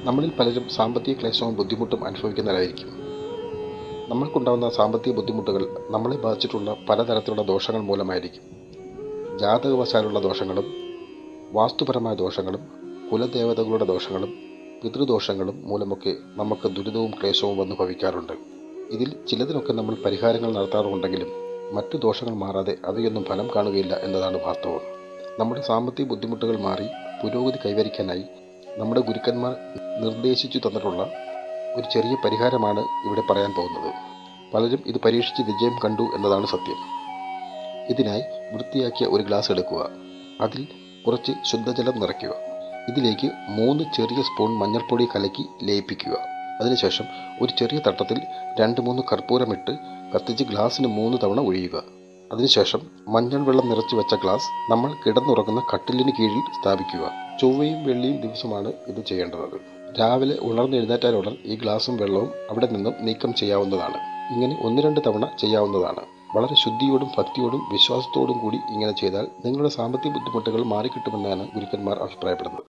നമ്മളിൽ പലരും സാമ്പത്തിക ക്ലേശവും ബുദ്ധിമുട്ടും അനുഭവിക്കുന്നവരായിരിക്കും നമ്മൾക്കുണ്ടാകുന്ന സാമ്പത്തിക ബുദ്ധിമുട്ടുകൾ നമ്മളെ ബാധിച്ചിട്ടുള്ള പലതരത്തിലുള്ള ദോഷങ്ങൾ മൂലമായിരിക്കും ജാതകവശാലുള്ള ദോഷങ്ങളും വാസ്തുപരമായ ദോഷങ്ങളും കുലദേവതകളുടെ ദോഷങ്ങളും പിതൃദോഷങ്ങളും മൂലമൊക്കെ നമുക്ക് ദുരിതവും ക്ലേശവും വന്നു ഭവിക്കാറുണ്ട് ഇതിൽ ചിലതിനൊക്കെ നമ്മൾ പരിഹാരങ്ങൾ നടത്താറുണ്ടെങ്കിലും മറ്റു ദോഷങ്ങൾ മാറാതെ അവയൊന്നും ഫലം കാണുകയില്ല എന്നതാണ് വാസ്തവം നമ്മുടെ സാമ്പത്തിക ബുദ്ധിമുട്ടുകൾ മാറി പുരോഗതി കൈവരിക്കാനായി നമ്മുടെ ഗുരുക്കന്മാർ നിർദ്ദേശിച്ചു തന്നിട്ടുള്ള ഒരു ചെറിയ പരിഹാരമാണ് ഇവിടെ പറയാൻ പോകുന്നത് പലരും ഇത് പരീക്ഷിച്ച് വിജയം കണ്ടു എന്നതാണ് സത്യം ഇതിനായി വൃത്തിയാക്കിയ ഒരു ഗ്ലാസ് എടുക്കുക അതിൽ കുറച്ച് ശുദ്ധജലം നിറയ്ക്കുക ഇതിലേക്ക് മൂന്ന് ചെറിയ സ്പൂൺ മഞ്ഞൾപ്പൊടി കലക്കി ലയിപ്പിക്കുക അതിനുശേഷം ഒരു ചെറിയ തട്ടത്തിൽ രണ്ട് മൂന്ന് കർപ്പൂരമിട്ട് കത്തിച്ച് ഗ്ലാസ്സിന് മൂന്ന് തവണ ഒഴിയുക അതിനുശേഷം മഞ്ഞൾ വെള്ളം നിറച്ചു വെച്ച ഗ്ലാസ് നമ്മൾ കിടന്നുറങ്ങുന്ന കട്ടിലിന് കീഴിൽ സ്ഥാപിക്കുക ചൊവ്വയും വെള്ളിയും ദിവസമാണ് ഇത് ചെയ്യേണ്ടത് രാവിലെ ഉണർന്നെഴുന്നേറ്റാലുടൻ ഈ ഗ്ലാസും വെള്ളവും അവിടെ നിന്നും നീക്കം ചെയ്യാവുന്നതാണ് ഇങ്ങനെ ഒന്ന് രണ്ട് തവണ ചെയ്യാവുന്നതാണ് വളരെ ശുദ്ധിയോടും ഭക്തിയോടും വിശ്വാസത്തോടും കൂടി ഇങ്ങനെ ചെയ്താൽ നിങ്ങളുടെ സാമ്പത്തിക ബുദ്ധിമുട്ടുകൾ മാറിക്കിട്ടുമെന്നാണ് ഗുരുക്കന്മാർ അഭിപ്രായപ്പെടുന്നത്